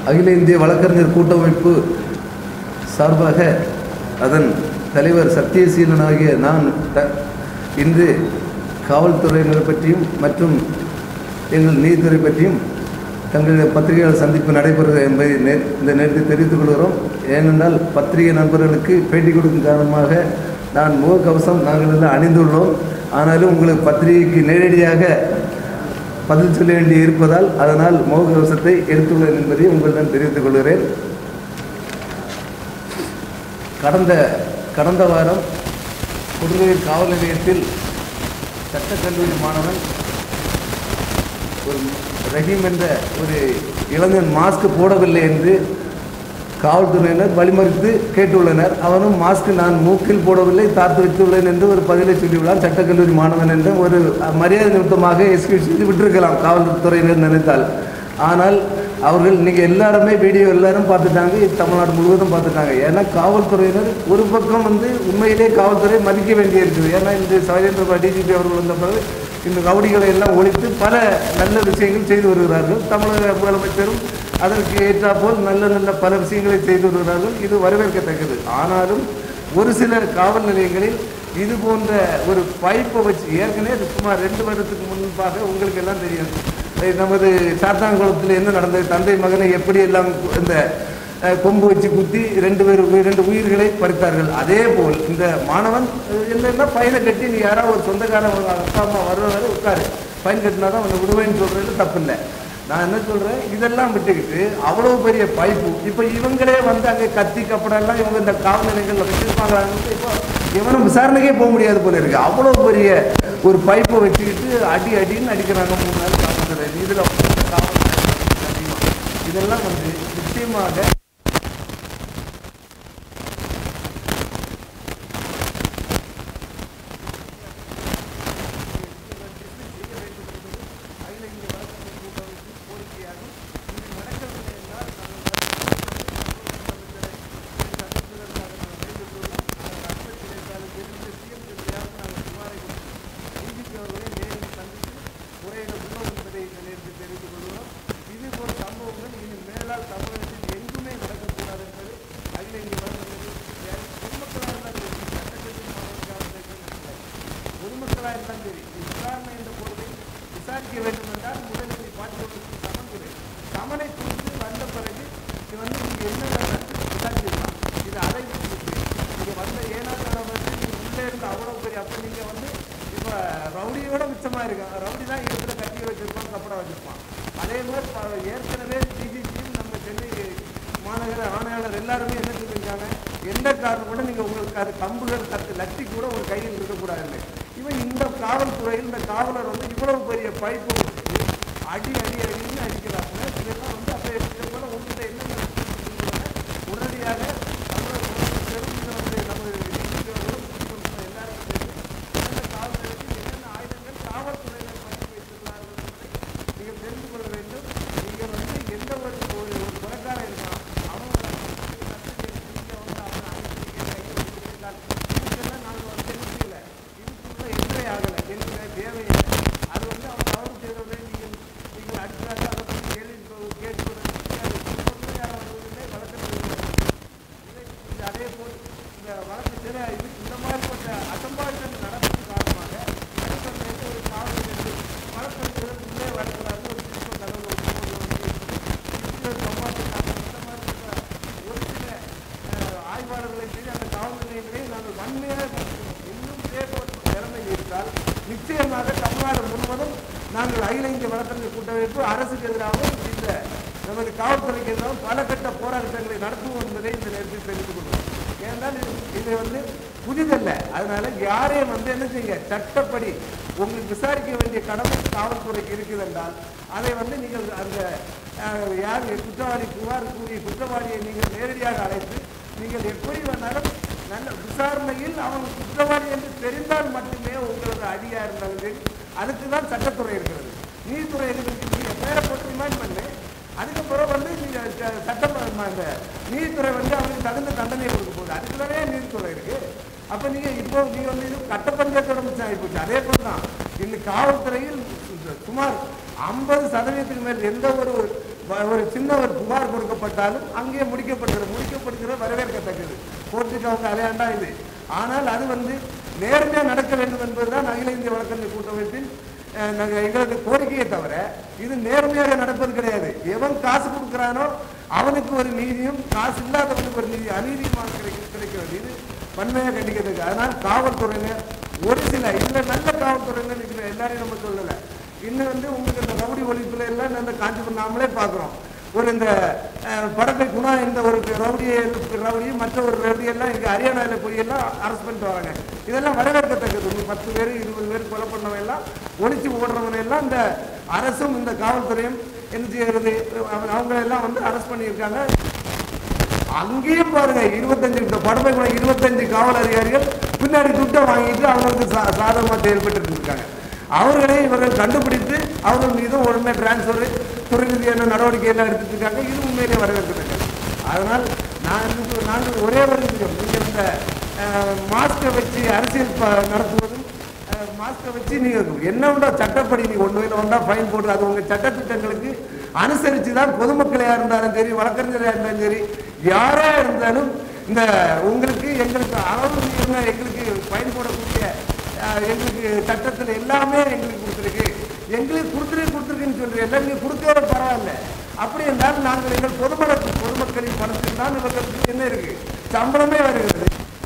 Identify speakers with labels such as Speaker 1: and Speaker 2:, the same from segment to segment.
Speaker 1: அகில இந்திய வழக்கறிஞர் கூட்டமைப்பு சார்பாக அதன் தலைவர் சத்தியசீலன் ஆகிய நான் த- இன்று காவல்துறையினர் பற்றியும் மற்றும் எங்கள் நீதித்துறை பற்றியும் தங்களுடைய பத்திரிகையாளர் சந்திப்பு நடைபெறுகிறது என்பதை நே இந்த நேரத்தில் தெரிவித்துக் கொள்கிறோம் ஏனென்றால் பத்திரிகை நண்பர்களுக்கு பேட்டி கொடுக்கும் காரணமாக நான் முகக்கவசம் நாங்கள் எல்லாம் அணிந்துள்ளோம் ஆனாலும் உங்களுக்கு பத்திரிகைக்கு நேரடியாக பதில் சொல்ல வேண்டி இருப்பதால் அதனால் முகக்கவசத்தை எடுத்துள்ளேன் என்பதை உங்களிடம் தெரிவித்துக் கொள்கிறேன் கடந்த கடந்த வாரம் புதுவையில் காவல் நிலையத்தில் சட்டக்கல்லூரி மாணவன் ஒரு ரஹீம் என்ற ஒரு இளைஞன் மாஸ்க் போடவில்லை என்று காவல்துறையினர் வழிமறித்து கேட்டுள்ளனர் அவனும் மாஸ்க் நான் மூக்கில் போடவில்லை தாத்து வைத்துள்ளேன் என்று ஒரு பதிலை சொல்லியுள்ளான் சட்டக்கல்லூரி மாணவன் என்று ஒரு மரியாதை நிமித்தமாக எக்ஸ்கியூஸ் செய்து விட்டிருக்கலாம் காவல்துறையினர் நினைத்தால் ஆனால் அவர்கள் நீங்கள் எல்லாருமே வீடியோ எல்லாரும் பார்த்துட்டாங்க இது தமிழ்நாடு முழுவதும் பார்த்துட்டாங்க ஏன்னா காவல்துறையினர் ஒரு பக்கம் வந்து உண்மையிலே காவல்துறை மதிக்க வேண்டியிருக்குது ஏன்னா இந்த சைலேந்திர டிஜிபி அவர்கள் வந்த பிறகு இந்த ரவுடிகளை எல்லாம் ஒழித்து பல நல்ல விஷயங்கள் செய்து வருகிறார்கள் தமிழக முதலமைச்சரும் அதற்கு ஏற்றாற்போல் நல்ல நல்ல பல விஷயங்களை செய்து வருகிறார்கள் இது வரவேற்கத்தக்கது ஆனாலும் ஒரு சில காவல் நிலையங்களில் இது போன்ற ஒரு பைப்பை வச்சு ஏற்கனவே இது சுமார் ரெண்டு வருடத்துக்கு முன்பாக உங்களுக்கு எல்லாம் தெரியும் அஹ் நமது சாத்தான்குளத்தில் என்ன நடந்தது தந்தை மகனை எப்படி எல்லாம் இந்த அஹ், கொம்பு வச்சு குத்தி ரெண்டு பேர் உயிர்- ரெண்டு உயிர்களை பறித்தார்கள் அதே போல் இந்த மாணவன் அஹ், என்னன்னா பையனை கட்டி நீ யாராவது ஒரு சொந்தக்காரன் உங்க அப்பா அம்மா வர்றவரை உட்காரு ஃபைன் கட்டினா தான் அவனை விடுவேன்னு சொல்றதுல தப்பு இல்லை நான் என்ன சொல்றேன் இதெல்லாம் விட்டுக்கிட்டு அவ்வளவு பெரிய பைப்பு இப்போ இவங்களே வந்து அங்கே கத்தி கப்படம் எல்லாம் இவங்க இந்த காவல் நிலையங்களில் வச்சிருப்பாங்க இப்போ இவனும் விசாரணைக்கே போக முடியாது போல இருக்கு அவ்வளவு பெரிய ஒரு பைப்பை வச்சுக்கிட்டு அடி அடின்னு அடிக்கிறாங்க மூணு நாள் காவல்துறை இதில் காவல் இதெல்லாம் வந்து நிச்சயமாக இது போன்ற சம்பவங்கள் இனி மேலால் தமிழகத்தில் எங்குமே நடக்கக்கூடாது என்பது அகில இந்திய பொதுமக்களாக இருந்தாலும் சரி சட்டக்கல்வி மாணவர்களாக பொதுமக்களாக இருந்தாலும் சரி விசாரணை என்ற பொருளை விசாரிக்க வேண்டும் என்றால் முதலில் நீ பார்த்து சமன் கொடு சமனை குறித்து வந்த பிறகு இது வந்து நீங்க என்ன வேணாலும் விசாரிச்சிருக்கலாம் இது அதை விட்டுட்டு நீங்க வந்த ஏனாதாரம் வந்து நீங்க உள்ளே இருந்த அவ்வளவு பெரிய அப்ப நீங்க வந்து இப்ப ரவுடியோட மிச்சமா இருக்கான் ரவுடி தான் இடத்துல கட்டி வச்சிருப்பான் கப்படம் வச்சிருப்பான் அதே மாதிரி ப- ஏற்கனவே டிஜிபியும் நம்ம சென்னை மாநகர ஆணையாளர் எல்லாருமே என்ன சொல்லியிருக்காங்க எந்த காரணம் கூட நீங்க உங்களுக்கு அது கம்புகள் கத்து லட்டி கூட ஒரு கையில் இருக்கக்கூடாது இவன் இந்த காவல்துறையில் இந்த காவலர் வந்து இவ்வளவு பெரிய பைப்பு வச்சு அடி அடி அடின்னு அடிக்கிறாங்க இதெல்லாம் வந்து அப்ப இது போல உங்ககிட்ட என்ன நடக்குதுன்னு உடனடியாக தமிழக முதலமைச்சரும் இதை வந்து நமது DGP அவர்களும் முதலமைச்சர் எல்லாரும் சேர்ந்து எந்தெந்த காவல் நிலையத்தில் என்னென்ன ஆயுதங்கள் காவல்துறையினர் பற்றி வைத்துள்ளார்கள் என்பதை நீங்கள் தெரிந்து கொள்ள வேண்டும் நீங்கள் வந்து எந்த ஒரு ஒரு ஒரு கொலைக்காரன் இருக்கான் அவன் ஒரு கத்து எடுத்து நீங்க வந்து அவனை அனுப்பிச்சீங்க, கையை வச்சிருக்கான். இதுக்கெல்லாம் நாங்கள் வந்து என்ன செய்யல இதுக்குள்ள என்ட்ரே ஆகலை என்கிற தேவையில்லை அது வந்து அவன் தவறு செய்ததை நீங்கள் நீங்கள் அடுத்ததாக அதை பற்றி கேள்வி கேட்பதற்கு பொறுமையானவர்களுமே வழக்கத்தில் இது அதே போல் இந்த வழக்கு சில இது இந்த மாதிரிப்பட்ட அசம்பாவிதங்கள் நடப்பதன் காரணமாக சட்டசபையில் ஒரு காவல் நிலையத்தில் வழக்கறிஞர்கள் உள்ளே வரக்கூடாது ஒரு திருப்ப கதவு ஒரு சம்பாதிக்கிறாங்க இந்த மாதிரிப்பட்ட ஒரு சில அஹ், ஆய்வாளர்களை மீது அந்த காவல் நிலையங்களை நாங்கள் வன்மையாக கண்டிக்கிறோம். இன்னும் இதேபோல் நிலைமை இருந்தால் நிச்சயமாக தமிழ்நாடு முழுவதும் நாங்கள் அகில இந்திய வழக்கறிஞர் கூட்டமைப்பு அரசுக்கு எதிராகவும் இந்த நமது காவல்துறைக்கு எதிராகவும் பல கட்ட போராட்டங்களை நடத்துவோம் என்பதை இந்த நேரத்தில் தெரிவித்துக் கொள்வோம் ஏனென்றால் இது இது வந்து புதிதல்ல அதனால யாரையும் வந்து என்ன செய்யுங்க சட்டப்படி உங்களுக்கு விசாரிக்க வேண்டிய கடமை காவல்துறைக்கு இருக்குது என்றால் அதை வந்து நீங்கள் அந்த அஹ், யார் குற்றவாளி புகார் கூறி குற்றவாளியை நீங்கள் நேரடியாக அழைத்து நீங்கள் எப்படி வேணாலும் நல்ல விசாரணையில் அவன் குற்றவாளி என்று தெரிந்தால் மட்டுமே உங்களது அடியா இருந்தாலும் சரி அதுக்கு தான் சட்டத்துறை இருக்கிறது நீதித்துறை இருக்கிறது நீங்க பேரை போட்டு ரிமைண்ட் பண்ணு அதுக்கப்புறம் வந்து நீங்க ச- சட்டம் ம- இந்த நீதித்துறை வந்து அவங்களுக்கு தகுந்த தண்டனை கொடுக்க போகுது அதுக்கு தானே நீதித்துறை இருக்கு அப்ப நீங்க இப்போ நீங்க வந்து இது கட்ட பஞ்சாயத்தோட மிச்சம் ஆகிப்போச்சு அதே போல தான் இந்த காவல்துறையில் சு- சுமார் ஐம்பது சதவீதத்துக்கு மேல் எந்த ஒரு வ- ஒரு சின்ன ஒரு புகார் கொடுக்கப்பட்டாலும் அங்கே முடிக்கப்படுகிறது முடிக்கப்படுகிறது வரவேற்கத்தக்கது கோர்ட்டுக்கு அவங்க அலையாண்டா இது ஆனால் அது வந்து நேர்மையாக நடக்க வேண்டும் என்பதுதான் அகில இந்திய வழக்கறிஞர் கூட்டமைப்பின் அஹ், நாங்க எங்களுக்கு கோரிக்கையை தவிர இது நேர்மையாக நடப்பது கிடையாது எவன் காசு கொடுக்குறானோ அவனுக்கு ஒரு நீதியும் காசு இல்லாதவனுக்கு ஒரு நீதி அநீதியுமாக கிடைக்க கிடைக்கிறது இது வன்மையாக கண்டிக்கிறதுக்கு அதனால் காவல்துறையினர் ஒரு சில இதுல நல்ல காவல்துறையினர் இருக்கிற எல்லாரையும் நம்ம சொல்லலை இன்னும் வந்து உங்களுக்கு இந்த ரவுடி ஒழிப்புல எல்லாம் இந்த காஞ்சிபுரம் நாமளே பார்க்குறோம் ஒரு இந்த அஹ், படத்தை குணா என்ற ஒரு ரவுடியை ரவுடியும் மற்ற ஒரு ரவுடியெல்லாம் இங்கே ஹரியானாவில் போய் எல்லாம் அரெஸ்ட் பண்ணிட்டு வராங்க இதெல்லாம் வரவேற்கத்தக்கது ஒரு பத்து பேர் இருபது பேர் கொலை பண்ணவன் எல்லாம் ஒழிச்சு ஓடுறவனை எல்லாம் இந்த அரசும் இந்த காவல்துறையும் என்ன செய்யறது அவ- அவங்க எல்லாம் வந்து அரெஸ்ட் பண்ணியிருக்காங்க அங்கேயும் பாருங்க இருபத்தஞ்சு இந்த படமை கூட இருபத்தஞ்சு காவல் அதிகாரிகள் பின்னாடி துட்டை வாங்கிட்டு அவங்களுக்கு சா- சாதகமா செயல்பட்டு இருக்காங்க அவர்களை இவர்கள் கண்டுபிடித்து அவர்கள் மீதும் உடனே டிரான்ஸ்ஃபர் துறை ரீதியான நடவடிக்கை எல்லாம் எடுத்துட்டு இருக்காங்க இது உண்மையிலே வரவேற்கிறது அதனால் நான் வந்து- நாங்கள் ஒரே ஒரு விஷயம் நீங்கள் இந்த மாஸ்கை வச்சு அரசியல் ப- நடத்துவதும் மாஸ்கை வச்சு நீங்க என்ன உண்டா சட்டப்படி நீங்க ஒன்று வயல வந்தா ஃபைன் போடுறது அது உங்க சட்டத்திட்டங்களுக்கு அனுசரித்து தான் பொதுமக்களையா இருந்தாலும் சரி வழக்கறிஞராக இருந்தாலும் சரி யாரா இருந்தாலும் இந்த உங்களுக்கு எங்களுக்கு அளவு மீறின எங்களுக்கு ஃபைன் போடக்கூடிய அஹ், எங்களுக்கு சட்டத்தில் எல்லாமே எங்களுக்கு கொடுத்துருக்கு எங்களுக்கு கொடுத்துருக்கு கொடுத்துருக்குன்னு சொல்றீங்க நீங்க கொடுக்கவே பரவாயில்ல அப்படி என்றால் நாங்கள் எங்கள் பொதுமக்கள் பொதுமக்களின் பணத்தில் தான் இவர்களுக்கு என்ன இருக்கு சம்பளமே வருகிறது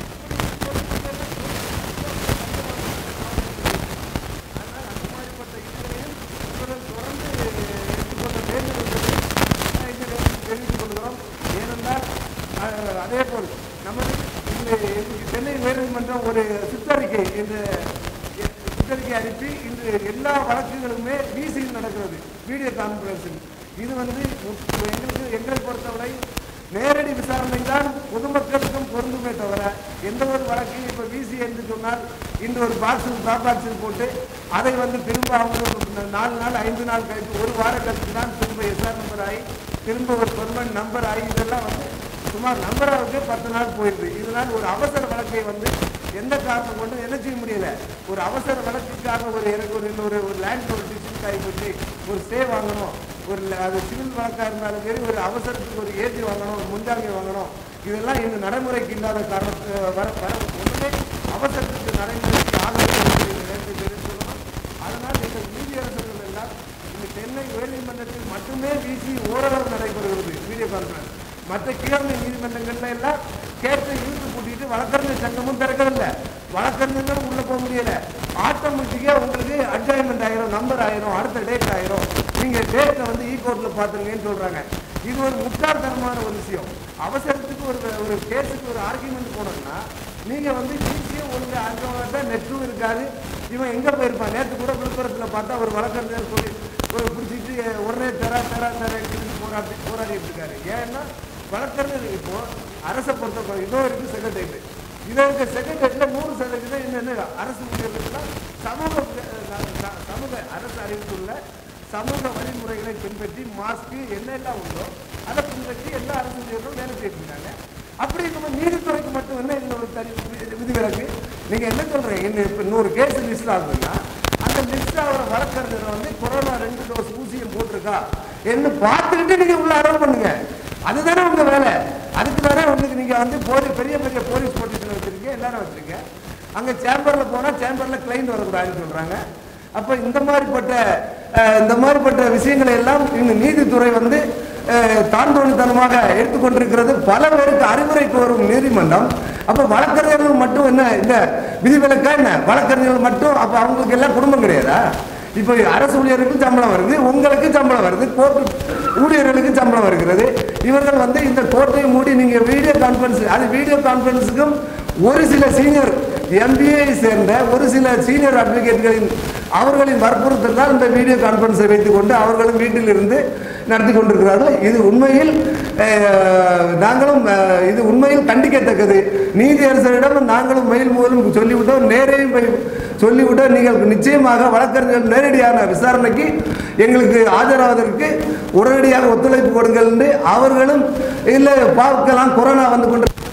Speaker 1: அதனால் அந்த மாதிரிப்பட்ட இதுகளையும் இவர்கள் தொடர்ந்து எடுத்துக்கொள்ள வேண்டும் என்பதை நான் இந்த நேரத்தில் தெரிவித்துக் கொள்கிறோம் ஏனென்றால் அஹ், அதே போல் நமது இந்த இந்த சென்னை உயர்நீதிமன்றம் ஒரு சுற்றறிக்கை இந்த சுற்றறிக்கை அனுப்பி இன்று எல்லா வழக்குகளுமே விசியில் நடக்கிறது வீடியோ கான்ஃபரன்சிங் இது வந்து முற்று- எங்களுக்கு எங்களை பொறுத்தவரை நேரடி விசாரணை தான் பொதுமக்களுக்கும் பொருந்துமே தவிர எந்த ஒரு வழக்கையும் இப்போ விசி என்று சொன்னால் இன்று ஒரு பாக்ஸில் டாப் பாக்ஸில் போட்டு அதை வந்து திரும்ப அவங்க ஒரு நாலு நாள் ஐந்து நாள் கழித்து ஒரு வார கழித்து தான் திரும்ப எஸ்ஆர் நம்பர் ஆகி திரும்ப ஒரு பெர்மனன்ட் நம்பர் ஆகி இதெல்லாம் வந்து சுமார் நம்பராவுக்கு பத்து நாள் போயிடுது இதனால் ஒரு அவசர வழக்கை வந்து எந்த காரணம் கொண்டு என்ன செய்ய முடியல ஒரு அவசர வழக்குக்காக ஒரு எனக்கு ஒரு இன்னொரு ஒரு லேண்ட் ஒரு டிஸ்ட்ரிக்ட் ஆகி போச்சு ஒரு ஸ்டே வாங்கணும் ஒரு ல- அது சிவில் வழக்காக இருந்தாலும் சரி ஒரு அவசரத்துக்கு ஒரு ஏஜி வாங்கணும் ஒரு முன்ஜாமீன் வாங்கணும் இதெல்லாம் இந்த நடைமுறைக்கு இல்லாத காரணத்து வர வர ஒன்றுமே அவசரத்துக்கு நடைமுறைக்கு ஆதரவு நேரத்தை தெரிவித்துள்ளோம் அதனால் எங்கள் நீதியரசர்கள் எல்லாம் இந்த சென்னை உயர்நீதிமன்றத்தில் மட்டுமே வீசி ஓரளவு நடைபெறுகிறது வீடியோ கான்ஃபரன்ஸ் மற்ற கீழமை நீதிமன்றங்கள்ல எல்லாம் கேட்டு இழுத்து கூட்டிட்டு வழக்கறிஞர் சங்கமும் திறக்கவில்லை வழக்கறிஞர்களும் உள்ள போக முடியல ஆட்டோமேட்டிக்கா உங்களுக்கு அட்ஜாயின்மெண்ட் ஆயிரும் நம்பர் ஆயிரும் அடுத்த டேட் ஆயிரும் நீங்க டேட்டை வந்து ஈ கோர்ட்ல பாத்துருங்கன்னு சொல்றாங்க இது ஒரு முட்டாள்தனமான ஒரு விஷயம் அவசரத்துக்கு ஒரு ஒரு கேஸுக்கு ஒரு ஆர்குமெண்ட் போனோம்னா நீங்க வந்து ஈஸியாக ஒன்று அங்கே நெட்டும் இருக்காது இவன் எங்க போயிருப்பான் நேற்று கூட விழுப்புரத்துல பார்த்தா ஒரு வழக்கறிஞர் சொல்லி ஒரு பிடிச்சிட்டு உடனே தரா தரா தரேன்னு போராடி போராடிட்டு இருக்காரு ஏன்னா வழக்கறிஞர் இப்போ அரசை பொறுத்த இதோ இருக்கு செக்ரட்டரியேட் இதோ இருக்க செக்ரட்டரியேட்ல நூறு சதவீதம் என்னென்ன அரசு ஊழியர்களுக்குலாம் சமூக அஹ், ச- சமூக அரசு அறிவித்துள்ள சமூக வழிமுறைகளை பின்பற்றி மாஸ்க் என்னெல்லாம் உண்டோ அதை பின்பற்றி எல்லா அரசு ஊழியர்களும் வேலை செய்யிட்டு இருக்காங்க அப்படி நம்ம நீதித்துறைக்கு மட்டும் என்ன இந்த ஒரு தனி வி- விதிவிலக்கு நீங்க என்ன சொல்றீங்க இன்னும் இப்ப நூறு கேஸ் லிஸ்ட் ஆகுதுன்னா அந்த லிஸ்ட் ஆகிற வழக்கறிஞர் வந்து கொரோனா ரெண்டு டோஸ் ஊசியும் போட்டிருக்கா என்ன பார்த்துக்கிட்டு நீங்க உள்ள அரெஸ்ட் பண்ணுங்க அதுதானே உங்க வேலை அதுக்கு தானே உங்களுக்கு நீங்க வந்து போலி பெரிய பெரிய போலீஸ் பொசிஷன் வச்சிருக்கீங்க எல்லாரும் வச்சிருக்கீங்க அங்க சேம்பர்ல போனா சேம்பர்ல கிளைண்ட் வரக்கூடாதுன்னு சொல்றாங்க அப்ப இந்த மாதிரிப்பட்ட அஹ், இந்த மாதிரிப்பட்ட விஷயங்களை எல்லாம் இந்த நீதித்துறை வந்து அஹ், தாந்தோணித்தனமாக எடுத்துக்கொண்டிருக்கிறது பல பேருக்கு அறிவுரை கோரும் நீதிமன்றம் அப்ப வழக்கறிஞர்கள் மட்டும் என்ன இந்த விதிவிலக்கா என்ன வழக்கறிஞர்கள் மட்டும் அப்ப அவங்களுக்கு எல்லாம் குடும்பம் கிடையாதா இப்போ அரசு ஊழியர்களுக்கு சம்பளம் வருது உங்களுக்கு சம்பளம் வருது கோர்ட்டு ஊழியர்களுக்கு சம்பளம் வருகிறது இவர்கள் வந்து இந்த கோர்ட்டை மூடி நீங்க வீடியோ கான்ஃபரன்ஸ் அது வீடியோ கான்ஃபரன்ஸுக்கும் ஒரு சில சீனியர் எம்பிஏ சேர்ந்த ஒரு சில சீனியர் அட்வொகேட்களின் அவர்களின் வற்புறுத்தல் தான் இந்த வீடியோ கான்ஃபரன்ஸை வைத்துக் கொண்டு அவர்களும் வீட்டில் இருந்து நடத்தி கொண்டிருக்கிறார்கள் இது உண்மையில் அஹ், நாங்களும் அஹ், இது உண்மையில் கண்டிக்கத்தக்கது நீதியரசரிடம் நாங்களும் மெயில் மூலம் சொல்லிவிட்டோம் நேரையும் போய் சொல்லிவிட்டோம் நீங்கள் நிச்சயமாக வழக்கறிஞர்கள் நேரடியான விசாரணைக்கு எங்களுக்கு ஆஜராவதற்கு உடனடியாக ஒத்துழைப்பு கொடுங்கள் என்று அவர்களும் இல்லை பார்க்கலாம் கொரோனா வந்து கொண்டு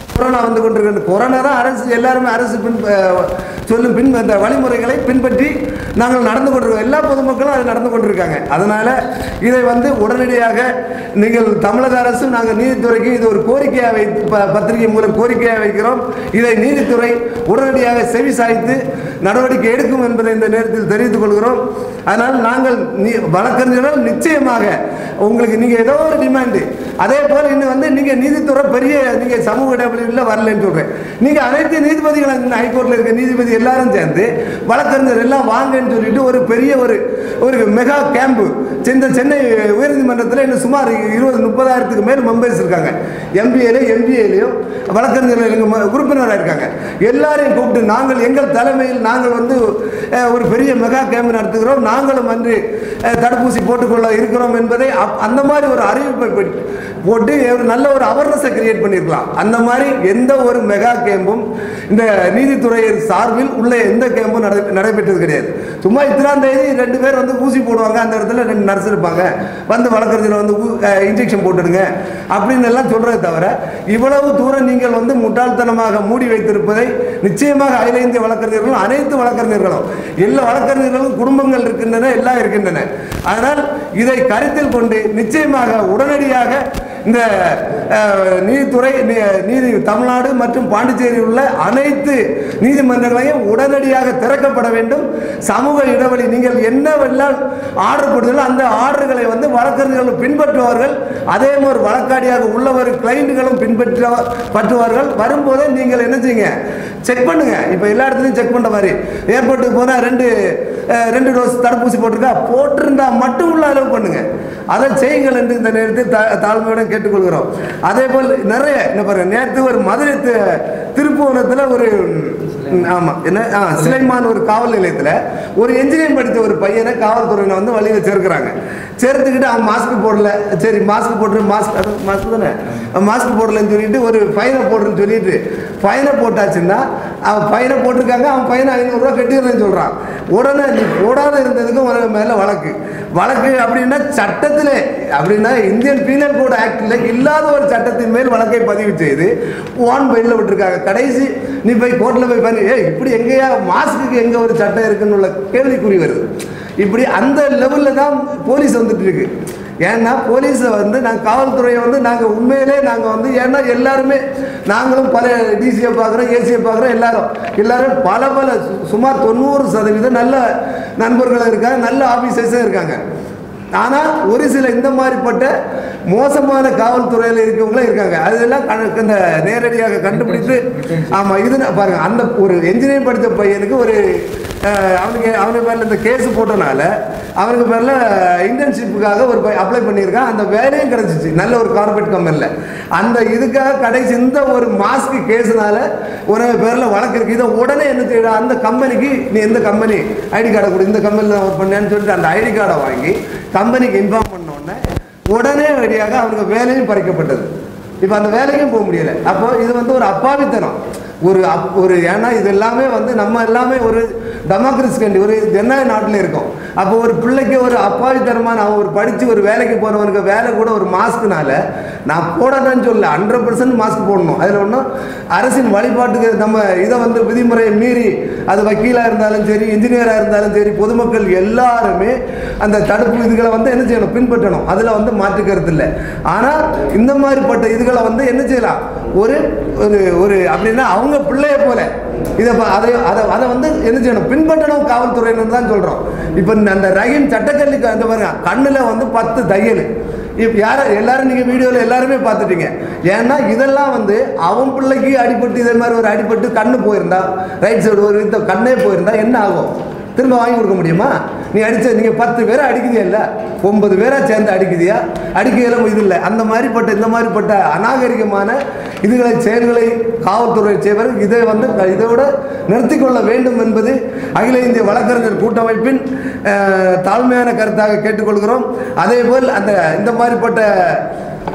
Speaker 1: கொரோனா வந்து கொண்டிருக்கிறது கொரோனா தான் அரசு எல்லாருமே அரசு பின் அஹ், சொல்லும் பின் அந்த வழிமுறைகளை பின்பற்றி நாங்கள் நடந்து கொண்டிருக்கோம் எல்லா பொதுமக்களும் அது நடந்து கொண்டிருக்காங்க அதனால இதை வந்து உடனடியாக நீங்கள் தமிழக அரசு நாங்கள் நீதித்துறைக்கு இது ஒரு கோரிக்கையாக வை ப- பத்திரிகை மூலம் கோரிக்கையாக வைக்கிறோம் இதை நீதித்துறை உடனடியாக செவி சாய்த்து நடவடிக்கை எடுக்கும் என்பதை இந்த நேரத்தில் தெரிவித்துக் கொள்கிறோம் அதனால் நாங்கள் நீ வழக்கறிஞர்கள் நிச்சயமாக உங்களுக்கு நீங்கள் ஏதோ ஒரு டிமாண்டு அதே போல் இன்னும் வந்து நீங்கள் நீதித்துறை பெரிய நீங்கள் சமூக இடைவெளியில் வரலன்னு சொல்கிறேன் நீங்கள் அனைத்து நீதிபதிகள் ஹைகோர்ட்டில் இருக்க நீதிபதி எல்லாரும் சேர்ந்து வழக்கறிஞர் எல்லாம் வாங்கன்னு சொல்லிட்டு ஒரு பெரிய ஒரு ஒரு மெகா கேம்பு இந்த சென்னை உயர்நீதிமன்றத்தில் இன்னும் சுமார் இருபது முப்பதாயிரத்துக்கு மேல் மெம்பர்ஸ் இருக்காங்க எம்பிஏலையும் எம்பிஏலையும் வழக்கறிஞர்கள் எங்கள் உறுப்பினராக இருக்காங்க எல்லாரையும் கூப்பிட்டு நாங்கள் எங்கள் தலைமையில் நாங்கள் வந்து அஹ், ஒரு பெரிய மெகா கேம்ப் நடத்துகிறோம் நாங்களும் வந்து அஹ், தடுப்பூசி போட்டுக்கொள்ள இருக்கிறோம் என்பதை அப்- அந்த மாதிரி ஒரு அறிவிப்பை பெ- போட்டு ஒரு நல்ல ஒரு அவேர்னஸை கிரியேட் பண்ணியிருக்கலாம் அந்த மாதிரி எந்த ஒரு மெகா கேம்பும் இந்த நீதித்துறை சார்பில் உள்ள எந்த கேம்பும் நடை நடைபெற்றது கிடையாது சும்மா இத்தனாம் தேதி ரெண்டு பேர் வந்து ஊசி போடுவாங்க அந்த இடத்துல ரெண்டு நர்ஸ் இருப்பாங்க வந்து வழக்கறிஞர் வந்து இன்ஜெக்ஷன் போட்டுடுங்க அப்படின்னு எல்லாம் சொல்றதை தவிர இவ்வளவு தூரம் நீங்கள் வந்து முட்டாள்தனமாக மூடி வைத்திருப்பதை நிச்சயமாக அகில இந்திய வழக்கறிஞர்களும் அனைத்து வழக்கறிஞர்களும் எல்லா வழக்கறிஞர்களும் குடும்பங்கள் இருக்கின்றன எல்லாம் இருக்கின்றன அதனால் இதை கருத்தில் கொண்டு நிச்சயமாக உடனடியாக இந்த அஹ், நீதித்துறை நீ- நீதி தமிழ்நாடு மற்றும் பாண்டிச்சேரியில் உள்ள அனைத்து நீதிமன்றங்களையும் உடனடியாக திறக்கப்பட வேண்டும் சமூக இடைவெளி நீங்கள் என்னவெல்லாம் ஆர்டர் போடுதலோ அந்த ஆர்டர்களை வந்து வழக்கறிஞர்கள் பின்பற்றுவார்கள் அதே மாதிரி வழக்காடியாக உள்ளவர் கிளைண்ட்டுகளும் பின்பற்ற பற்றுவார்கள் வரும்போதே நீங்கள் என்ன செய்யுங்க செக் பண்ணுங்க இப்போ எல்லா இடத்துலையும் செக் பண்ணுற மாதிரி ஏர்போர்ட்டுக்கு போனால் ரெண்டு அஹ், ரெண்டு டோஸ் தடுப்பூசி போட்டிருக்கா போட்டிருந்தா மட்டும் உள்ள அளவு பண்ணுங்க அதை செய்யுங்கள் என்று இந்த நேரத்தில் தா- தாழ்மையுடன் கேட்டுக்கொள்கிறோம் அதே போல் நிறைய என்ன பாருங்க நேற்று ஒரு மதுரை தி- திருப்புவனத்தில் ஒரு ம், ஆமா என்ன ஆ, சிலைமான் ஒரு காவல் நிலையத்தில் ஒரு என்ஜினியரிங் படித்த ஒரு பையனை காவல்துறையினர் வந்து வழியில் சேர்க்கிறாங்க சேர்த்துக்கிட்டு அவன் மாஸ்க் போடல சரி மாஸ்க் போட்டு மாஸ்க் அது மாஸ்க் தானே மாஸ்க் போடலன்னு சொல்லிட்டு ஒரு ஃபைனை போடுறேன்னு சொல்லிட்டு ஃபைனை போட்டாச்சுன்னா அவன் ஃபைனை போட்டிருக்காங்க அவன் ஃபைனை ஐநூறுரூவா கட்டிடுறேன்னு சொல்கிறான் உடனே நீ போடாத இருந்ததுக்கும் உனக்கு மேலே வழக்கு வழக்கு அப்படின்னா சட்டத்திலே அப்படின்னா இந்தியன் பீனல் கோட் ஆக்டில் இல்லாத ஒரு சட்டத்தின் மேல் வழக்கை பதிவு செய்து ஒன் பெயிலில் விட்டுருக்காங்க கடைசி நீ போய் கோர்ட்டில் போய் பண்ணி ஏய் இப்படி எங்கேயா மாஸ்க்குக்கு எங்கே ஒரு சட்டம் இருக்குன்னு உள்ள கேள்விக்குறி வருது இப்படி அந்த லெவலில் தான் போலீஸ் வந்துட்டு இருக்கு ஏன்னா போலீஸை வந்து நாங்கள் காவல்துறையை வந்து நாங்கள் உண்மையிலே நாங்கள் வந்து ஏன்னா எல்லாருமே நாங்களும் பல டிசியை பார்க்குறோம் ஏசியை பார்க்குறோம் எல்லாரும் எல்லாரும் பல பல சு- சுமார் தொண்ணூறு சதவீதம் நல்ல நண்பர்களும் இருக்காங்க நல்ல ஆஃபீஸர்ஸும் இருக்காங்க ஆனால் ஒரு சில இந்த மாதிரிப்பட்ட மோசமான காவல்துறையில் இருக்கவங்களும் இருக்காங்க அதெல்லாம் கண- இந்த நேரடியாக கண்டுபிடித்து ஆமாம் இது நான் பாருங்க அந்த ஒரு என்ஜினியரிங் படித்த பையனுக்கு ஒரு அஹ், அவனுக்கு அவனுக்கு பேரில் இந்த கேஸ் போட்டனால அவனுக்கு பேரில் இன்டர்ன்ஷிப்புக்காக ஒரு அப்ளை பண்ணியிருக்கான் அந்த வேலையும் கிடச்சிச்சு நல்ல ஒரு கார்பரேட் கம்பெனியில் அந்த இதுக்காக கடைசி இந்த ஒரு மாஸ்க் கேஸ்னால ஒரு பேரில் வழக்கு இருக்கு இதை உடனே என்ன செய்யணும் அந்த கம்பெனிக்கு நீ எந்த கம்பெனி ஐடி கார்டை கொடு இந்த கம்பெனியில் தான் ஒர்க் பண்ணேன்னு சொல்லிட்டு அந்த ஐடி கார்டை வாங்கி கம்பெனிக்கு இன்ஃபார்ம் பண்ண உடனே உடனே வழியாக அவனுக்கு வேலையும் பறிக்கப்பட்டது இப்போ அந்த வேலைக்கும் போக முடியல அப்போ இது வந்து ஒரு அப்பாவித்தனம் ஒரு அப் ஒரு ஏன்னா இது எல்லாமே வந்து நம்ம எல்லாமே ஒரு டெமோக்ரஸி கண்டி ஒரு ஜனநாயக நாட்டில் இருக்கோம் அப்போ ஒரு பிள்ளைக்கு ஒரு அப்பாவித்தனமான அவன் ஒரு படித்து ஒரு வேலைக்கு போகிறவனுக்கு வேலை கூட ஒரு மாஸ்க்குனால நான் போடாதேன்னு சொல்லல ஹண்ட்ரட் பர்சன்ட் மாஸ்க் போடணும் அதில் ஒன்றும் அரசின் வழிபாட்டுக்கு நம்ம இதை வந்து விதிமுறையை மீறி அது வக்கீலாக இருந்தாலும் சரி இன்ஜினியராக இருந்தாலும் சரி பொதுமக்கள் எல்லாருமே அந்த தடுப்பு இதுகளை வந்து என்ன செய்யணும் பின்பற்றணும் அதில் வந்து மாற்று கருத்து இல்லை ஆனால் இந்த மாதிரிப்பட்ட இதுகளை வந்து என்ன செய்யலாம் ஒரு ஒரு ஒரு அப்படின்னா அவங்க பிள்ளைய போல இதை ப- அதை அதை அதை வந்து என்ன செய்யணும் பின்பற்றணும் காவல்துறையினர் தான் சொல்கிறோம் இப்போ அந்த ரஹீம் சட்டக்கல்லிக்கு அந்த பாருங்க கண்ணில் வந்து பத்து தையல் இப்போ யார எல்லாரும் நீங்கள் வீடியோவில் எல்லாருமே பார்த்துட்டீங்க ஏன்னா இதெல்லாம் வந்து அவன் பிள்ளைக்கு அடிபட்டு இதே மாதிரி ஒரு அடிபட்டு கண்ணு போயிருந்தா ரைட் சைடு ஒரு இந்த கண்ணே போயிருந்தா என்ன ஆகும் திரும்ப வாங்கி கொடுக்க முடியுமா நீ அடிச்ச நீங்கள் பத்து பேரை அடிக்குதியா இல்லை ஒன்பது பேரா சேர்ந்து அடிக்குதியா அடிக்கையில இது இல்லை அந்த மாதிரிப்பட்ட இந்த மாதிரிப்பட்ட அநாகரிகமான இதுகளை செயல்களை காவல்துறை செய்வர் இதை வந்து இதை விட நிறுத்தி கொள்ள வேண்டும் என்பது அகில இந்திய வழக்கறிஞர் கூட்டமைப்பின் அஹ், தாழ்மையான கருத்தாக கேட்டுக்கொள்கிறோம் அதே போல் அந்த இந்த மாதிரிப்பட்ட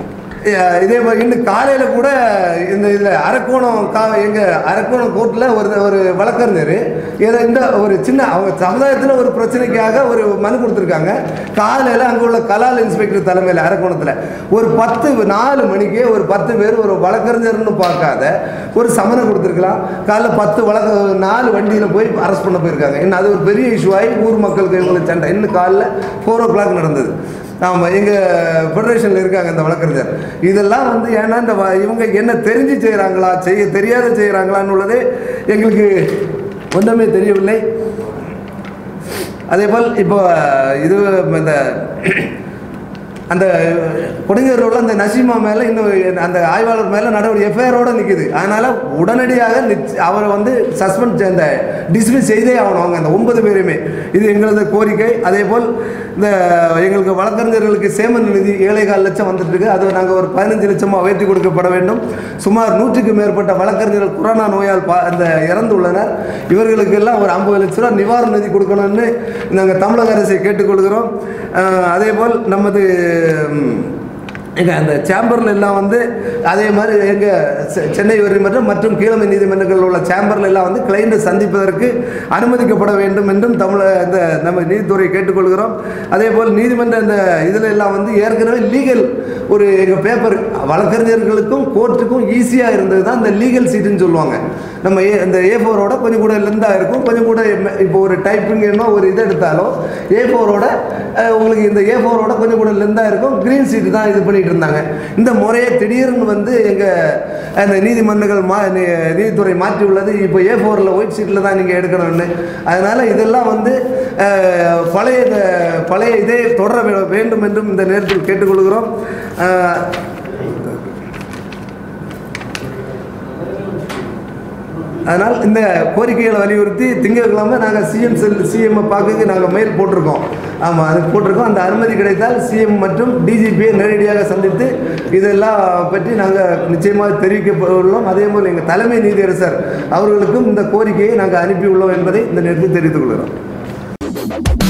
Speaker 2: அஹ் இதே மாதிரி இன்னும் காலையில் கூட இந்த இதில் அரக்கோணம் கா எங்கள் அரக்கோணம் கோர்ட்டில் ஒரு ஒரு வழக்கறிஞர் ஏதோ இந்த ஒரு சின்ன அவங்க சமுதாயத்தில் ஒரு பிரச்சனைக்காக ஒரு மனு கொடுத்துருக்காங்க காலையில் அங்கே உள்ள கலால் இன்ஸ்பெக்டர் தலைமையில் அரக்கோணத்தில் ஒரு பத்து நாலு மணிக்கு ஒரு பத்து பேர் ஒரு வழக்கறிஞர்னு பார்க்காத ஒரு சமனை கொடுத்துருக்கலாம் காலைல பத்து வழக்கு நாலு வண்டியில் போய் அரெஸ்ட் பண்ண போயிருக்காங்க இன்னும் அது ஒரு பெரிய இஷ்யூ ஆகி ஊர் மக்களுக்கு இவங்களுக்கு சண்டை இன்னும் காலைல ஃபோர் ஓ கிளாக் நடந்தது ஆமாம் எங்கள் ஃபெடரேஷனில் இருக்காங்க இந்த வழக்கறிஞர் இதெல்லாம் வந்து ஏன்னா இந்த வ- இவங்க என்ன தெரிஞ்சு செய்கிறாங்களா செய்ய தெரியாத செய்கிறாங்களான்னு உள்ளதே எங்களுக்கு ஒன்றுமே தெரியவில்லை அதேபோல் இப்போ இது இந்த அந்த கொடுங்கர் ரோடில் அந்த நசீமா மேலே இன்னும் அந்த ஆய்வாளர் மேலே நடவடிக்கை எஃப்ஐஆரோட நிற்குது அதனால் உடனடியாக நிச்ச- அவரை வந்து சஸ்பெண்ட் அந்த டிஸ்மிஸ் செய்தே ஆகணும் அவங்க அந்த ஒன்பது பேருமே இது எங்களது கோரிக்கை அதே போல் இந்த எங்களுக்கு வழக்கறிஞர்களுக்கு சேமன் நிதி ஏழை கால் லட்சம் வந்துட்டு இருக்கு அது நாங்கள் ஒரு பதினஞ்சு லட்சமாக உயர்த்தி கொடுக்கப்பட வேண்டும் சுமார் நூற்றுக்கு மேற்பட்ட வழக்கறிஞர்கள் கொரோனா நோயால் பா அந்த இறந்துள்ளனர் இவர்களுக்கு எல்லாம் ஒரு ஐம்பது லட்ச ரூபா நிவாரண நிதி கொடுக்கணும்னு நாங்கள் தமிழக அரசை கேட்டுக்கொள்கிறோம் அஹ், அதே போல் நமது ம், எங்க அந்த சேம்பரில் எல்லாம் வந்து அதே மாதிரி எங்கள் சென்னை உயர்நீதிமன்றம் மற்றும் கீழமை நீதிமன்றங்களில் உள்ள சேம்பரில் எல்லாம் வந்து கிளைண்ட்டை சந்திப்பதற்கு அனுமதிக்கப்பட வேண்டும் என்றும் தமிழ இந்த நம்ம நீதித்துறை கேட்டுக்கொள்கிறோம் அதே போல் நீதிமன்ற இந்த இதில் எல்லாம் வந்து ஏற்கனவே லீகல் ஒரு எங்கள் பேப்பர் வழக்கறிஞர்களுக்கும் கோர்ட்டுக்கும் ஈஸியாக இருந்தது தான் இந்த லீகல் சீட்டுன்னு சொல்லுவாங்க நம்ம ஏ இந்த ஏ ஃபோரோட கொஞ்சம் கூட லெந்தாக இருக்கும் கொஞ்சம் கூட எம்- இப்போ ஒரு டைப்பிங் என்ன ஒரு இது எடுத்தாலும் ஏ ஃபோரோட உங்களுக்கு இந்த ஏ ஃபோரோட கொஞ்சம் கூட லெந்தாக இருக்கும் க்ரீன் சீட்டு தான் இது பண்ணிட்டு இருந்தாங்க இந்த முறையை திடீர்னு வந்து எங்கள் அந்த நீதிமன்றங்கள் மா நீ- நீதித்துறை மாற்றி உள்ளது இப்போ ஏ ஃபோரில் ஒயிட் சீட்டில் தான் நீங்கள் எடுக்கணும்னு அதனால் இதெல்லாம் வந்து அஹ், பழைய இந்த- பழைய இதே தொடர வே- வேண்டும் என்றும் இந்த நேரத்தில் கேட்டுக்கொள்கிறோம் அஹ், அதனால் இந்த கோரிக்கைகளை வலியுறுத்தி திங்கட்கிழமை நாங்கள் சிஎம் செல் சிஎம்ஐ பார்க்க நாங்கள் மெயில் போட்டிருக்கோம் ஆமாம் அது போட்டிருக்கோம் அந்த அனுமதி கிடைத்தால் சிஎம் மற்றும் டிஜிபியை நேரடியாக சந்தித்து இதெல்லாம் பற்றி நாங்கள் நிச்சயமாக தெரிவிக்க உள்ளோம் அதே போல் எங்கள் தலைமை நீதியரசர் அவர்களுக்கும் இந்த கோரிக்கையை நாங்கள் அனுப்பியுள்ளோம் என்பதை இந்த நேரத்தில் தெரிவித்துக் கொள்கிறோம்